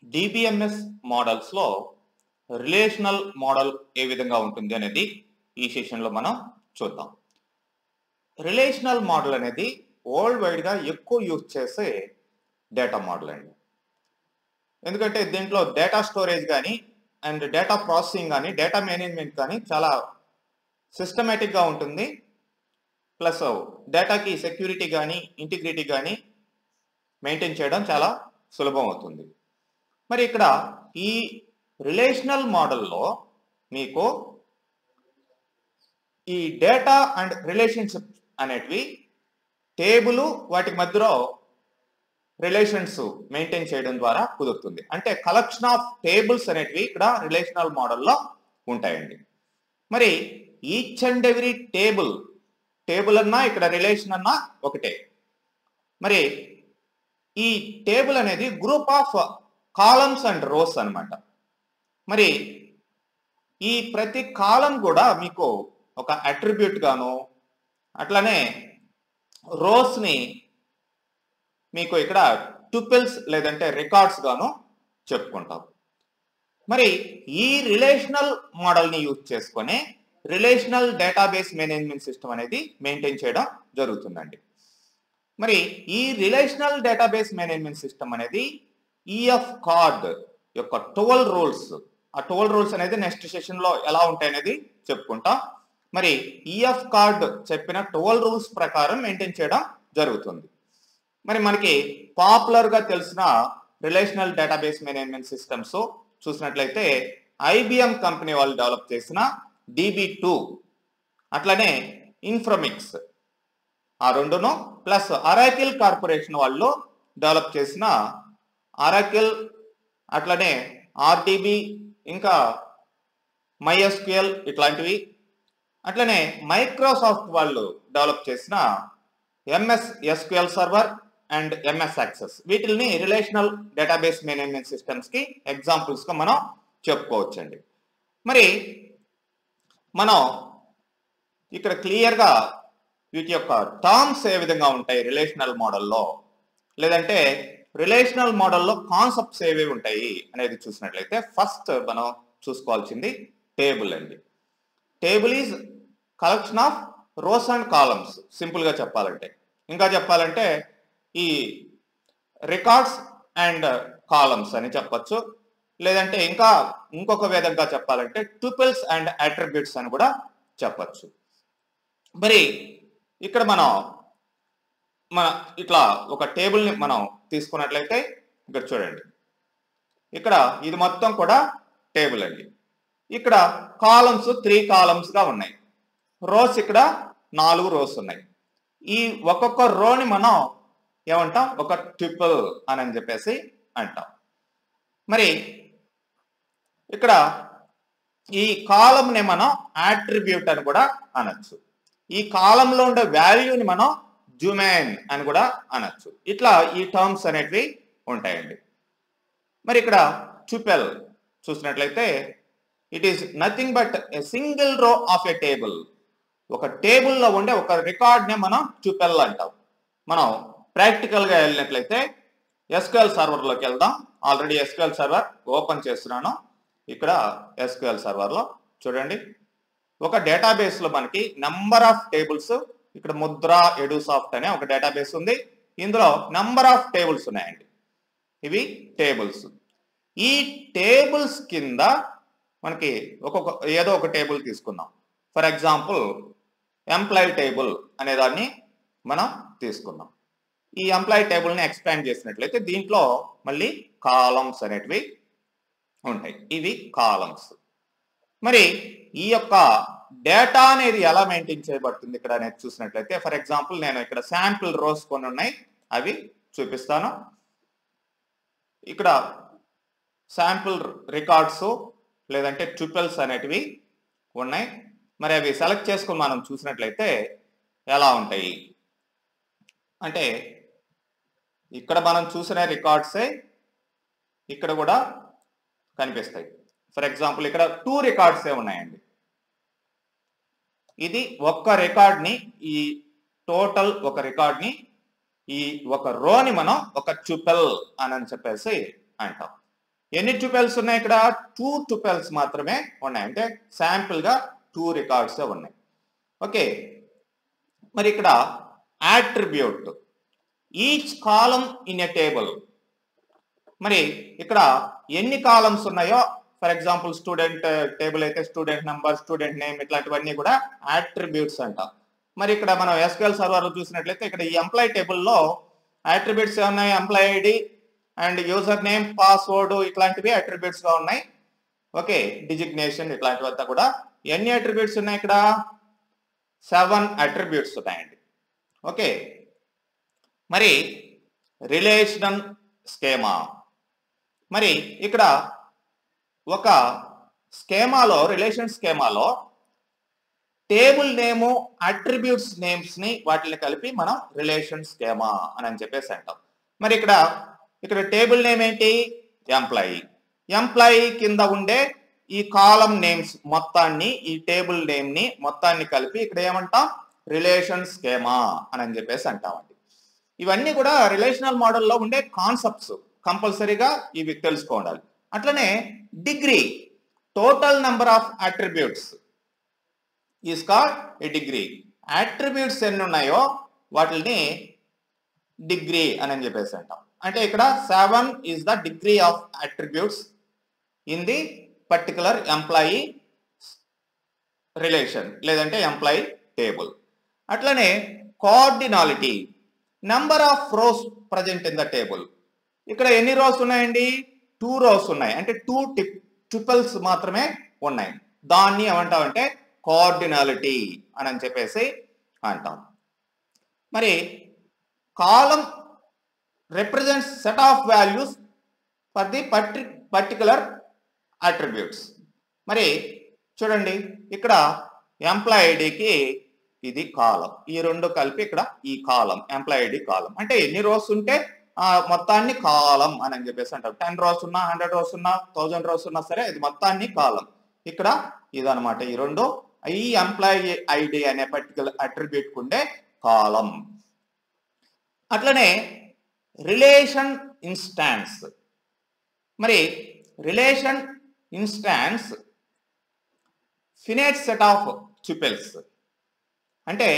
DBMS models లో relational model ఏ విధంగా ఉంటుంది అనేది ఈ సెషన్లో మనం చూద్దాం రిలేషనల్ మోడల్ అనేది వరల్డ్ వైడ్గా ఎక్కువ యూజ్ చేసే డేటా మోడల్ అండి ఎందుకంటే దీంట్లో డేటా స్టోరేజ్ కానీ అండ్ డేటా ప్రాసెసింగ్ కానీ డేటా మేనేజ్మెంట్ కానీ చాలా సిస్టమేటిక్గా ఉంటుంది ప్లస్ డేటాకి సెక్యూరిటీ కానీ ఇంటిగ్రిటీ కానీ మెయింటైన్ చేయడం చాలా సులభం అవుతుంది మరి ఇక్కడ ఈ రిలేషనల్ మోడల్లో మీకు ఈ డేటా అండ్ రిలేషన్షిప్ అనేటివి టేబుల్ వాటి మధ్యలో రిలేషన్స్ మెయింటైన్ చేయడం ద్వారా కుదురుతుంది అంటే కలెక్షన్ ఆఫ్ టేబుల్స్ అనేటివి ఇక్కడ రిలేషనల్ మోడల్లో ఉంటాయండి మరి each and every table table అన్నా ఇక్కడ రిలేషన్ అన్నా ఒకటే మరి ఈ టేబుల్ అనేది group of columns and rows అన్నమాట మరి ఈ ప్రతి కాలం కూడా మీకు ఒక అట్రిబ్యూట్ గాను అట్లనే రోస్ ని మీకు ఇక్కడ టుపిల్స్ లేదంటే రికార్డ్స్ గాను చెప్పుకుంటాం మరి ఈ రిలేషనల్ మోడల్ని యూజ్ చేసుకొని రిలేషనల్ డేటాబేస్ మేనేజ్మెంట్ సిస్టమ్ అనేది మెయింటైన్ చేయడం జరుగుతుందండి మరి ఈ రిలేషనల్ డేటాబేస్ మేనేజ్మెంట్ సిస్టమ్ అనేది ఈఎఫ్ కార్డ్ యొక్క ట్వెల్వ్ రూల్స్ ఆ ట్వెల్వ్ రూల్స్ అనేది నెక్స్ట్ సెషన్ లో ఎలా ఉంటాయి అనేది చెప్పుకుంటాం మరి ఈఎఫ్ కార్డ్ చెప్పిన ట్వెల్వ్ రూల్స్ ప్రకారం మెయింటైన్ చేయడం జరుగుతుంది మరి మనకి పాపులర్ గా తెలిసిన రిలేషనల్ డేటాబేస్ మేనేజ్మెంట్ సిస్టమ్స్ చూసినట్లయితే ఐబిఎం కంపెనీ వాళ్ళు డెవలప్ చేసిన డిబి టూ అట్లనే ఇన్ఫ్రమిక్స్ ఆ రెండును ప్లస్ అరాకిల్ కార్పొరేషన్ వాళ్ళు డెవలప్ చేసిన అరాకిల్ అట్లనే ఆర్టీబీ ఇంకా మైఎస్క్యూఎల్ ఇట్లాంటివి అట్లనే మైక్రోసాఫ్ట్ వాళ్ళు డెవలప్ చేసిన MS SQL server and MS access వీటిని రిలేషనల్ డేటాబేస్ మేనేజ్మెంట్ సిస్టమ్స్ కి ఎగ్జాంపుల్స్ గా మనం చెప్పుకోవచ్చండి మరి మనం ఇక్కడ క్లియర్ గా వీటి యొక్క టర్మ్స్ ఏ విధంగా ఉంటాయి రిలేషనల్ మోడల్లో లేదంటే రిలేషనల్ మోడల్లో కాన్సెప్ట్స్ ఏవేవి ఉంటాయి అనేది చూసినట్లయితే ఫస్ట్ మనం చూసుకోవాల్సింది టేబుల్ అండి table is collection of rows and columns simple గా చెప్పాలంటే ఇంకా చెప్పాలంటే ఈ రికార్డ్స్ అండ్ కాలమ్స్ అని చెప్పొచ్చు లేదంటే ఇంకా ఇంకొక విధంగా చెప్పాలంటే ట్యూపిల్స్ అండ్ అట్రిబ్యూట్స్ అని కూడా చెప్పొచ్చు మరి ఇక్కడ మనం మన ఇట్లా ఒక టేబుల్ని మనం తీసుకున్నట్లయితే ఇక్కడ చూడండి ఇక్కడ ఇది మొత్తం కూడా టేబుల్ అండి ఇక్కడ కాలమ్స్ త్రీ కాలమ్స్ గా ఉన్నాయి రోస్ ఇక్కడ నాలుగు రోస్ ఉన్నాయి ఈ ఒక్కొక్క రోని మనం ఏమంటాం ఒక ట్రిపుల్ అని అని చెప్పేసి అంటాం మరి ఇక్కడ ఈ కాలంని మనం యాట్రిబ్యూట్ అని కూడా అనొచ్చు ఈ కాలంలో ఉండే వాల్యూని మనం జుమెన్ అని కూడా అనొచ్చు ఇట్లా ఈ టర్మ్స్ అనేటివి ఉంటాయండి మరి ఇక్కడ చుపెల్ చూసినట్లయితే it is nothing but a single row of a table ఒక టేబుల్లో ఉండే ఒక రికార్డ్ని మనం చుపెల్ అంటాం మనం ప్రాక్టికల్గా వెళ్ళినట్లయితే ఎస్క్యూఎల్ సర్వర్లోకి వెళ్దాం ఆల్రెడీ ఎస్క్యూఎల్ సర్వర్ ఓపెన్ చేస్తున్నాను ఇక్కడ ఎస్క్యూఎల్ సర్వర్లో చూడండి ఒక డేటాబేస్లో మనకి నంబర్ ఆఫ్ టేబుల్స్ ఇక్కడ ముద్ర ఎడుసాఫ్ట్ అనే ఒక డేటాబేస్ ఉంది ఇందులో నంబర్ ఆఫ్ టేబుల్స్ ఉన్నాయండి ఇవి టేబుల్స్ ఈ టేబుల్స్ కింద మనకి ఒక్కొక్క ఏదో ఒక టేబుల్ తీసుకుందాం ఫర్ ఎగ్జాంపుల్ ఎంప్లాయ్ టేబుల్ అనే దాన్ని మనం తీసుకుందాం ఈ ఎంప్లాయ్ టేబుల్ని ఎక్స్పాండ్ చేసినట్లయితే దీంట్లో మళ్ళీ కాలమ్స్ అనేటివి ఉంటాయి ఇవి కాలమ్స్ మరి ఈ యొక్క డేటా అనేది ఎలా మెయింటైన్ చేయబడుతుంది ఇక్కడ అనేది చూసినట్లయితే ఫర్ ఎగ్జాంపుల్ నేను ఇక్కడ శాంపిల్ రోస్ కొన్ని ఉన్నాయి అవి చూపిస్తాను ఇక్కడ శాంపిల్ రికార్డ్స్ లేదంటే ట్రిపుల్స్ అనేటివి ఉన్నాయి మరి అవి సెలెక్ట్ చేసుకుని మనం చూసినట్లయితే ఎలా ఉంటాయి అంటే ఇక్కడ మనం చూసిన రికార్డ్సే ఇక్కడ కూడా కనిపిస్తాయి ఫర్ ఎగ్జాంపుల్ ఇక్కడ టూ రికార్డ్సే ఉన్నాయండి ఇది ఒక్క రికార్డ్ని ఈ టోటల్ ఒక రికార్డ్ని ఈ ఒక రోని మనం ఒక చుపెల్ అని చెప్పేసి అంటాం ఎన్ని టుపెల్స్ ఉన్నాయి ఇక్కడ టూ టుపెల్స్ మాత్రమే ఉన్నాయి అంటే శాంపుల్ గా టూ రికార్డ్స్ ఉన్నాయి ఓకే మరి ఇక్కడ attribute each column in a table మరి ఇక్కడ ఎన్ని కాలమ్స్ ఉన్నాయో ఫర్ ఎగ్జాంపుల్ స్టూడెంట్ టేబుల్ అయితే స్టూడెంట్ నంబర్ స్టూడెంట్ నేమ్ ఇట్లాంటివన్నీ కూడా యాట్రిబ్యూట్స్ అంటాం మరి ఇక్కడ మనం ఎస్క్యూఎల్ సర్వర్ చూసినట్లయితే ఇక్కడ ఈ ఎంప్లాయ్ టేబుల్లో యాట్రిబ్యూట్స్ ఏమున్నాయి employee ID and user name password ఇట్లాంటివి అట్రిబ్యూట్స్ గా ఉన్నాయి ఓకే డిజిగ్నేషన్ ఇట్లాంటివంతా కూడా ఎన్ని అట్రిబ్యూట్స్ ఉన్నాయి ఇక్కడ సెవెన్ అట్రిబ్యూట్స్ ఉన్నాయండి ఓకే మరి రిలేషనల్ స్కేమా మరి ఇక్కడ ఒక స్కేమాలో రిలేషన్ స్కేమాలో టేబుల్ నేము అట్రిబ్యూట్స్ నేమ్స్ ని వాటిని కలిపి మనం రిలేషన్ స్కేమా అని అని చెప్పేసి అంటాం మరి ఇక్కడ ఇక్కడ టేబుల్ నేమ్ ఏంటి ఎంప్లాయీ ఎంప్లాయీ కింద ఉండే ఈ కాలం నేమ్స్ మొత్తాన్ని ఈ టేబుల్ నేమ్ ని మొత్తాన్ని కలిపి ఇక్కడ ఏమంటాం రిలేషన్ స్కేమా అని అని చెప్పేసి అంటామండి ఇవన్నీ కూడా రిలేషనల్ మోడల్లో ఉండే కాన్సెప్ట్స్ కంపల్సరీగా ఇవి తెలుసుకోవాలి అట్లనే degree total number of attributes is called a degree attributes ఎన్ని ఉన్నాయో వాటిని డిగ్రీ అని చెప్పేసి అంటాం అంటే ఇక్కడ seven is the degree of attributes in the particular employee relation లేదంటే ఎంప్లాయీ టేబుల్ అట్లనే cardinality number of rows present in the table ఇక్కడ ఎన్ని రోస్ ఉన్నాయండి టూ రోస్ ఉన్నాయి అంటే టూ టిప్ ట్రిపుల్స్ మాత్రమే ఉన్నాయి దాన్ని ఏమంటామంటే కోఆర్డినాలిటీ అని అని చెప్పేసి అంటాం మరి column represents set of values for the parti particular attributes మరి చూడండి ఇక్కడ ఎంప్లాయ్ ఐడికి ఇది కాలం ఈ రెండు కలిపి ఇక్కడ ఈ కాలం ఎంప్లాయ్ ఐడి కాలం అంటే ఎన్ని రోస్ ఉంటే ఆ మొత్తాన్ని కాలం అని అని చెప్పేసి అంటారు టెన్ రోస్ ఉన్నా హండ్రెడ్ రోస్ ఉన్నా థౌజండ్ రోస్ ఉన్నా సరే ఇది మొత్తాన్ని కాలం ఇక్కడ ఇదనమాట ఈ రెండు ఈ ఎంప్లాయీ ఐడి అనే పర్టికులర్ అట్రిబ్యూట్ ఉండే కాలం అట్లనే రిలేషన్ ఇన్స్టాన్స్ మరి relation instance finite set of tuples అంటే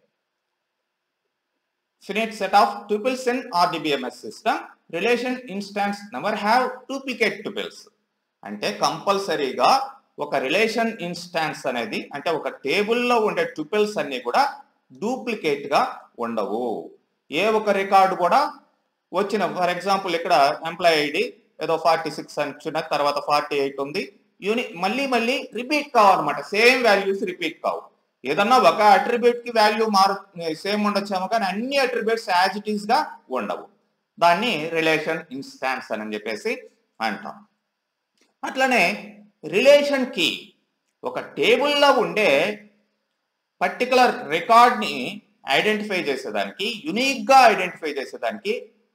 finite set of tuples in RDBMS system relation instance never have duplicate tuples అంటే కంపల్సరీగా ఒక రిలేషన్ ఇన్స్టాన్స్ అనేది అంటే ఒక టేబుల్లో ఉండే ట్యూపిల్స్ అన్ని కూడా డూప్లికేట్ గా ఉండవు ఏ ఒక రికార్డు కూడా వచ్చిన ఫర్ ఎగ్జాంపుల్ ఇక్కడ ఎంప్లాయ్ ఐడి ఏదో ఫార్టీ సిక్స్ అని వచ్చిన తర్వాత ఫార్టీ ఎయిట్ ఉంది యూని మళ్ళీ మళ్ళీ రిపీట్ కావాలన్నమాట సేమ్ వాల్యూస్ రిపీట్ కావు ఏదన్నా ఒక అట్రిబ్యూట్ కి వాల్యూ మారు సేమ్ ఉండొచ్చేమో కానీ అన్ని అట్రిబ్యూట్స్ యాజ్ ఇట్ ఈస్ గా ఉండవు దాన్ని రిలేషన్ ఇన్స్టాన్స్ అని చెప్పేసి అంటాం అట్లనే రిలేషన్ కి ఒక టేబుల్లో ఉండే పర్టికులర్ రికార్డ్ ని ఐడెంటిఫై చేసేదానికి యునిక్ గా ఐడెంటిఫై చేసేదానికి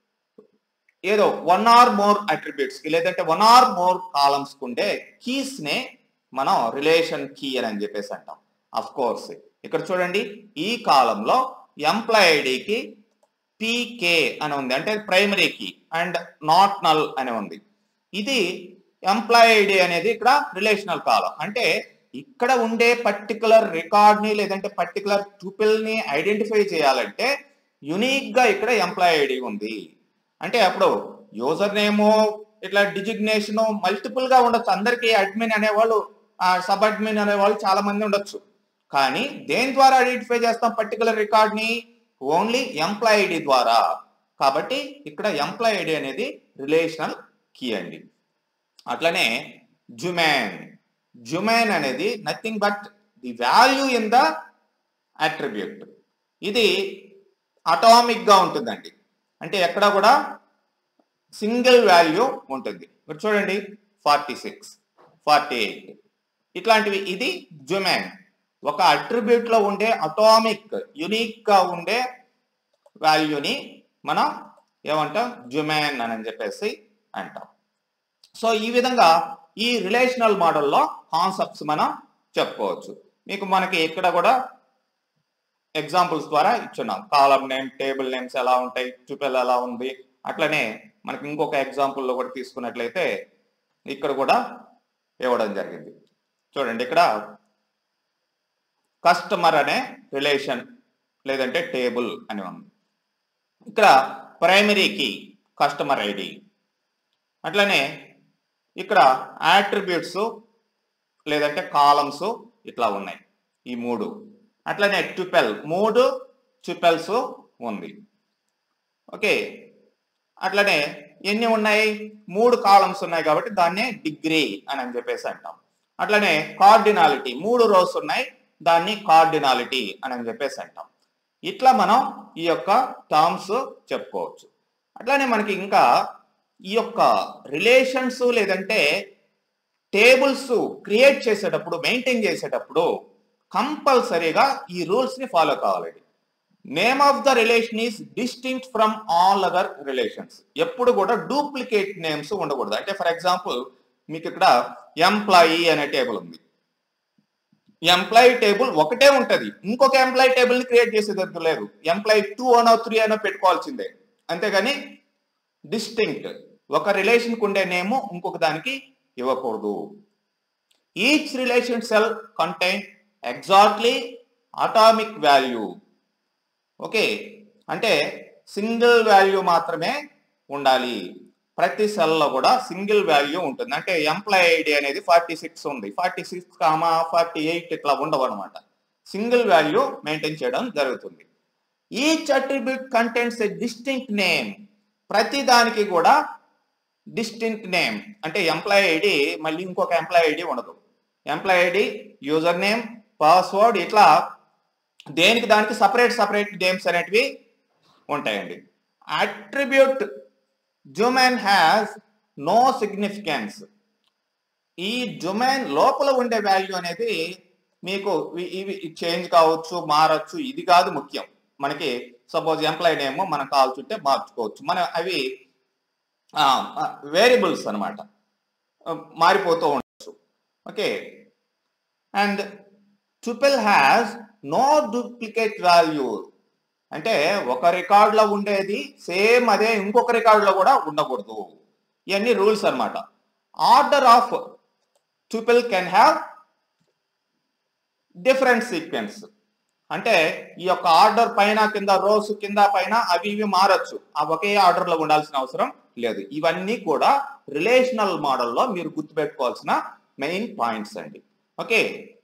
ఏదో వన్ ఆర్ మోర్ అట్రిబ్యూట్స్ కి లేదంటే వన్ ఆర్ మోర్ కాలమ్స్ ఉండే కీస్ నే మనం రిలేషన్ కీ అని చెప్పేసి అంటాం అఫ్ కోర్స్ ఇక్కడ చూడండి ఈ కాలంలో ఎంప్లాయ్ ఐడికి పీకే అని ఉంది అంటే primary key and not null అని ఉంది ఇది ఎంప్లాయ్ ఐడి అనేది ఇక్కడ రిలేషనల్ కాలం అంటే ఇక్కడ ఉండే పర్టికులర్ రికార్డ్ ని లేదంటే పర్టికులర్ ట్యూపిల్ ని ఐడెంటిఫై చేయాలంటే యునిక్ గా ఇక్కడ ఎంప్లాయ్ ఐడి ఉంది అంటే అప్పుడు యూజర్ నేము ఇట్లా డిజిగ్నేషన్ మల్టిపుల్ గా ఉండొచ్చు అందరికి అడ్మిన్ అనేవాళ్ళు సబ్ అడ్మిన్ అనేవాళ్ళు చాలా మంది ఉండొచ్చు కానీ దేని ద్వారా ఐడెంటిఫై చేస్తాం పర్టికులర్ రికార్డ్ ని ఓన్లీ ఎంప్లాయ్ ఐడి ద్వారా కాబట్టి ఇక్కడ ఎంప్లాయ్ ఐడి అనేది రిలేషనల్ కీ అండి అట్లనే జుమాన్ జుమాన్ అనేది nothing but the value in the attribute ఇది అటామిక్ గా ఉంటుందండి అంటే ఎక్కడ కూడా సింగిల్ వాల్యూ ఉంటుంది మీరు చూడండి ఫార్టీ సిక్స్ ఫార్టీ ఎయిట్ ఇట్లాంటివి ఇది జుమాన్ ఒక అట్రిబ్యూట్ లో ఉండే అటామిక్ యునిక్ గా ఉండే వాల్యూని మనం ఏమంటాం జుమాన్ అని చెప్పేసి అంటాం సో ఈ విధంగా ఈ రిలేషనల్ మోడల్లో కాన్సెప్ట్స్ మనం చెప్పుకోవచ్చు మీకు మనకి ఇక్కడ కూడా ఎగ్జాంపుల్స్ ద్వారా ఇచ్చున్నాం కాలం నేమ్ టేబుల్ నేమ్స్ ఎలా ఉంటాయి ట్రిపుల్ ఎలా ఉంది అట్లనే మనకి ఇంకొక ఎగ్జాంపుల్లో కూడా తీసుకున్నట్లయితే ఇక్కడ కూడా ఇవ్వడం జరిగింది చూడండి ఇక్కడ కస్టమర్ అనే రిలేషన్ లేదంటే టేబుల్ అని ఉంది ఇక్కడ ప్రైమరీకి కస్టమర్ ఐడి అట్లనే ఇక్కడ యాట్రిబ్యూట్స్ లేదంటే కాలమ్స్ ఇట్లా ఉన్నాయి ఈ మూడు అట్లనే ట్యుపెల్ మూడు ట్యుపెల్స్ ఉంది ఓకే అట్లనే ఎన్ని ఉన్నాయి మూడు కాలమ్స్ ఉన్నాయి కాబట్టి దాన్నే డిగ్రీ అని అని చెప్పేసి అంటాం అట్లనే కార్డినాలిటీ మూడు రోస్ ఉన్నాయి దాన్ని కార్డినాలిటీ అని అని చెప్పేసి అంటాం ఇట్లా మనం ఈ యొక్క టర్మ్స్ చెప్పుకోవచ్చు అట్లానే మనకి ఇంకా ఈ యొక్క రిలేషన్స్ లేదంటే టేబుల్స్ క్రియేట్ చేసేటప్పుడు మెయింటైన్ చేసేటప్పుడు కంపల్సరీగా ఈ రూల్స్ ని ఫాలో కావాలండి name of the relation is distinct from all other relations ఎప్పుడు కూడా డూప్లికేట్ నేమ్స్ ఉండకూడదు అంటే ఫర్ ఎగ్జాంపుల్ మీకు ఇక్కడ ఎంప్లాయీ అనే టేబుల్ ఉంది ఎంప్లాయీ టేబుల్ ఒకటే ఉంటది ఇంకొక ఎంప్లాయీ టేబుల్ ని క్రియేట్ చేసేది లేదు ఎంప్లాయీ టూ అనో త్రీ అనో పెట్టుకోవాల్సిందే అంతేగాని డిస్టింక్ట్ ఒక రిలేషన్ కు ఉండే నేమ్ ఇంకొక దానికి ఇవ్వకూడదు each relation cell contain exactly atomic value okay అంటే సింగిల్ వాల్యూ మాత్రమే ఉండాలి ప్రతి సెల్లో కూడా సింగిల్ వాల్యూ ఉంటుంది అంటే ఎంప్లాయ్ ఐడి అనేది ఫార్టీ సిక్స్ ఉంది forty six comma forty eight ఇట్లా ఉండవు అనమాట సింగిల్ వాల్యూ మెయింటైన్ చేయడం జరుగుతుంది each attribute contents a distinct name ప్రతి దానికి కూడా డిస్టింక్ట్ నేమ్ అంటే ఎంప్లాయ్ ఐడి మళ్ళీ ఇంకొక ఎంప్లాయ్ ఐడి ఉండదు employee ID user name password ఇట్లా దేనికి దానికి సపరేట్ సపరేట్ నేమ్స్ అనేటివి ఉంటాయండి అట్రిబ్యూట్ జుమెన్ హ్యాస్ నో సిగ్నిఫికెన్స్ ఈ జుమెన్ లోపల ఉండే వాల్యూ అనేది మీకు ఇవి- ఇవి చేంజ్ కావచ్చు మారచ్చు ఇది కాదు ముఖ్యం మనకి సపోజ్ ఎంప్లాయీ నేమ్ మనం కావాల్సింటే మార్చుకోవచ్చు మన అవి వేరియబుల్స్ అన్నమాట మారిపోతూ ఉండొచ్చు okay and triple has no duplicate value అంటే ఒక రికార్డ్ లో ఉండేది సేమ్ అదే ఇంకొక రికార్డ్ లో కూడా ఉండకూడదు ఇవన్నీ రూల్స్ అన్నమాట order of triple can have different sequence అంటే ఈ యొక్క ఆర్డర్ పైన కింద రోస్ కింద పైన అవి ఇవి మారచ్చు ఆ ఒకే ఆర్డర్ లో ఉండాల్సిన అవసరం లేదు ఇవన్నీ కూడా రిలేషనల్ మోడల్లో మీరు గుర్తుపెట్టుకోవాల్సిన మెయిన్ పాయింట్స్ అండి ఓకే